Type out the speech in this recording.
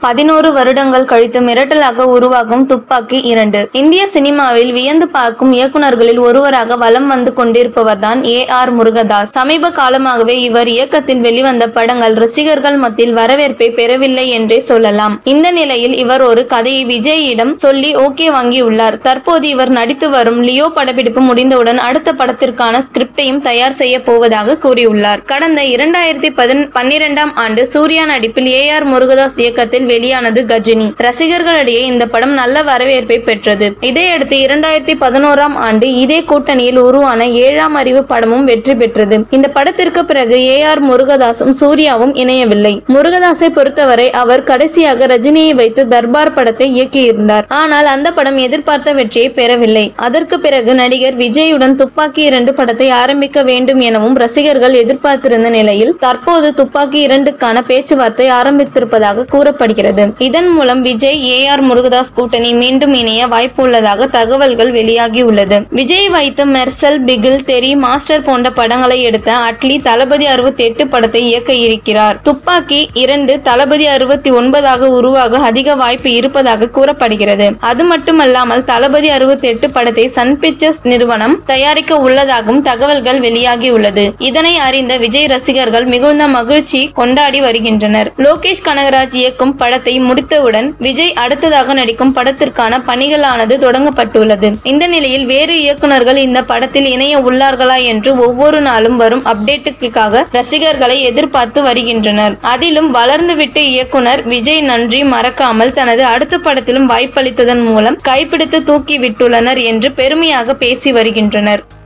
பதினோரு வருடங்கள் கழித்து மிரட்டலாக உருவாகும் துப்பாக்கி இரண்டு இந்திய சினிமாவில் வியந்து பார்க்கும் இயக்குனர்களில் ஒருவராக வலம் வந்து கொண்டிருப்பவர்தான் ஏ ஆர் முருகதாஸ் சமீப காலமாகவே இவர் இயக்கத்தில் வெளிவந்த படங்கள் ரசிகர்கள் மத்தியில் வரவேற்பை பெறவில்லை என்றே சொல்லலாம் இந்த நிலையில் இவர் ஒரு கதையை விஜயிடம் சொல்லி ஓகே வாங்கியுள்ளார் தற்போது இவர் நடித்து வரும் லியோ படப்பிடிப்பு முடிந்தவுடன் அடுத்த படத்திற்கான ஸ்கிரிப்டையும் தயார் செய்ய போவதாக கூறியுள்ளார் கடந்த இரண்டாயிரத்தி பதின் பன்னிரெண்டாம் ஆண்டு சூர்யா நடிப்பில் ஏ ஆர் முருகதாஸ் இயக்கத்தில் வெளியானது கஜினி ரசிகர்களிடையே இந்த படம் நல்ல வரவேற்பை பெற்றது இதையடுத்து இரண்டாயிரத்தி பதினோராம் ஆண்டு இதே கூட்டணியில் உருவான ஏழாம் அறிவு படமும் வெற்றி பெற்றது இந்த படத்திற்கு பிறகு ஏ ஆர் முருகதாசும் சூர்யாவும் இணையவில்லை முருகதாஸை பொறுத்தவரை அவர் கடைசியாக ரஜினியை வைத்து தர்பார் படத்தை இயக்கியிருந்தார் ஆனால் அந்த படம் எதிர்பார்த்த வெற்றியை பெறவில்லை அதற்கு பிறகு நடிகர் விஜயுடன் துப்பாக்கி இரண்டு படத்தை ஆரம்பிக்க வேண்டும் எனவும் ரசிகர்கள் எதிர்பார்த்திருந்த நிலையில் தற்போது துப்பாக்கி இரண்டுக்கான பேச்சுவார்த்தை ஆரம்பித்திருப்பதாக கூறப்படுகிறது இதன் மூலம் விஜய் ஏ ஆர் முருகதாஸ் கூட்டணி மீண்டும் இணைய வாய்ப்பு உள்ளதாக தகவல்கள் வெளியாகியுள்ளது விஜய் வைத்து மெர்சல் பிகில் தெரி மாஸ்டர் போன்ற படங்களை எடுத்த அட்லி தளபதி அறுபத்தி எட்டு படத்தை இயக்க இருக்கிறார் துப்பாக்கி இரண்டு தளபதி அறுபத்தி ஒன்பதாக உருவாக அதிக வாய்ப்பு இருப்பதாக கூறப்படுகிறது அது மட்டுமல்லாமல் தளபதி அறுபத்தி எட்டு படத்தை சன் பிக்சர்ஸ் நிறுவனம் தயாரிக்க உள்ளதாகவும் தகவல்கள் வெளியாகியுள்ளது இதனை அறிந்த விஜய் ரசிகர்கள் மிகுந்த மகிழ்ச்சி கொண்டாடி வருகின்றனர் லோகேஷ் கனகராஜ் இயக்கும் படத்தை முடித்தவுடன் விஜய் அடுத்ததாக நடிக்கும் படத்திற்கான பணிகளானது தொடங்கப்பட்டுள்ளது இந்த நிலையில் வேறு இயக்குனர்கள் இந்த படத்தில் இணைய உள்ளார்களா என்று ஒவ்வொரு நாளும் வரும் அப்டேட்டுகளுக்காக ரசிகர்களை எதிர்பார்த்து வருகின்றனர் அதிலும் வளர்ந்துவிட்ட இயக்குனர் விஜய் நன்றி மறக்காமல் தனது அடுத்த படத்திலும் வாய்ப்பளித்ததன் மூலம் கைப்பிடித்து தூக்கி விட்டுள்ளனர் என்று பெருமையாக பேசி வருகின்றனர்